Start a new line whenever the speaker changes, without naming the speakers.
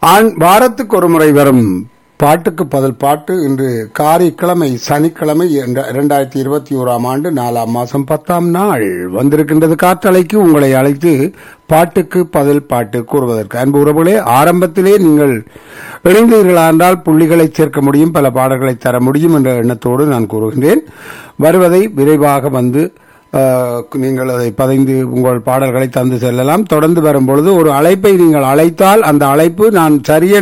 ஆண் வாரத்துக்கு ஒரு முறை வரும் பாட்டுக்கு பதில் பாட்டு இன்று காரிக்கிழமை சனிக்கிழமை இரண்டாயிரத்தி இருபத்தி ஓராம் ஆண்டு நாலாம் மாசம் பத்தாம் நாள் வந்திருக்கின்றது காற்றலைக்கு உங்களை அழைத்து பாட்டுக்கு பதில் பாட்டு கூறுவதற்கு அன்பு உறவுகளே ஆரம்பத்திலே நீங்கள் இணைந்தீர்களா என்றால் புள்ளிகளை சேர்க்க முடியும் பல பாடல்களை தர முடியும் என்ற எண்ணத்தோடு நான் கூறுகின்றேன் வருவதை விரைவாக வந்து அஹ், நீங்கள் அதை பதிந்து உங்கள் பாடல்களை தந்து செல்லலாம் தொடர்ந்து வரும்பொழுது ஒரு அழைப்பை நீங்கள் அழைத்தால் அந்த அழைப்பு நான் சரிய